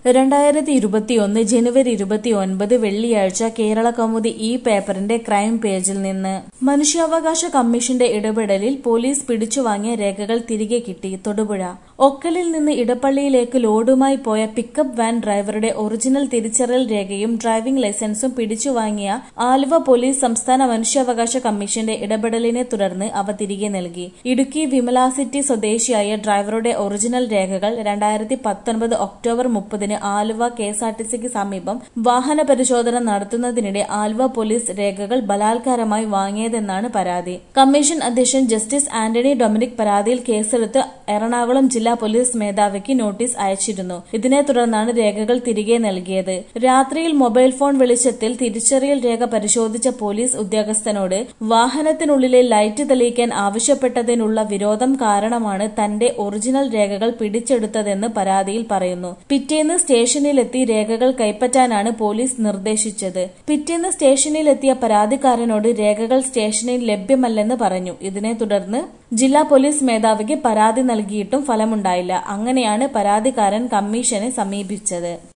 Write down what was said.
രണ്ടായിരത്തി ഇരുപത്തിയൊന്ന് ജനുവരി ഇരുപത്തിയൊൻപത് വെള്ളിയാഴ്ച കേരള കൗമുദി ഈ പേപ്പറിന്റെ ക്രൈം പേജിൽ നിന്ന് മനുഷ്യാവകാശ കമ്മീഷന്റെ ഇടപെടലിൽ പോലീസ് പിടിച്ചുവാങ്ങിയ രേഖകൾ തിരികെ കിട്ടി തൊടുപുഴ ഒക്കലിൽ നിന്ന് ഇടപ്പള്ളിയിലേക്ക് ലോഡുമായി പോയ പിക്കപ്പ് വാൻ ഡ്രൈവറുടെ ഒറിജിനൽ തിരിച്ചറിയൽ രേഖയും ഡ്രൈവിംഗ് ലൈസൻസും പിടിച്ചുവാങ്ങിയ ആലുവ പോലീസ് സംസ്ഥാന മനുഷ്യാവകാശ കമ്മീഷന്റെ ഇടപെടലിനെ തുടർന്ന് അവ തിരികെ നൽകി ഇടുക്കി വിമല സിറ്റി സ്വദേശിയായ ഡ്രൈവറുടെ ഒറിജിനൽ രേഖകൾ രണ്ടായിരത്തി പത്തൊൻപത് ഒക്ടോബർ മുപ്പതിന് Aluva K S R T സിക്ക് സമീപം വാഹന പരിശോധന നടത്തുന്നതിനിടെ ആലുവ പോലീസ് രേഖകൾ ബലാത്കാരമായി വാങ്ങിയതെന്നാണ് പരാതി കമ്മീഷൻ അധ്യക്ഷൻ ജസ്റ്റിസ് ആന്റണി ഡൊമിനിക് പരാതിയിൽ കേസെടുത്ത് എറണാകുളം ജില്ലാ പോലീസ് മേധാവിക്ക് നോട്ടീസ് അയച്ചിരുന്നു ഇതിനെ തുടർന്നാണ് രേഖകൾ തിരികെ നൽകിയത് രാത്രിയിൽ മൊബൈൽ ഫോൺ വെളിച്ചത്തിൽ തിരിച്ചറിയൽ രേഖ പരിശോധിച്ച പോലീസ് ഉദ്യോഗസ്ഥനോട് വാഹനത്തിനുള്ളിലെ ലൈറ്റ് തെളിയിക്കാൻ ആവശ്യപ്പെട്ടതിനുള്ള വിരോധം കാരണമാണ് തന്റെ ഒറിജിനൽ രേഖകൾ പിടിച്ചെടുത്തതെന്ന് പരാതിയിൽ പറയുന്നു പിറ്റേന്ന് സ്റ്റേഷനിലെത്തി രേഖകൾ കൈപ്പറ്റാനാണ് പോലീസ് നിർദ്ദേശിച്ചത് പിറ്റേന്ന് സ്റ്റേഷനിലെത്തിയ പരാതിക്കാരനോട് രേഖകൾ സ്റ്റേഷനിൽ ലഭ്യമല്ലെന്ന് പറഞ്ഞു ഇതിനെ തുടർന്ന് ജില്ലാ പോലീസ് മേധാവിക്ക് പരാതി നൽകിയിട്ടും ഫലമുണ്ടായില്ല അങ്ങനെയാണ് പരാതിക്കാരൻ കമ്മീഷനെ സമീപിച്ചത്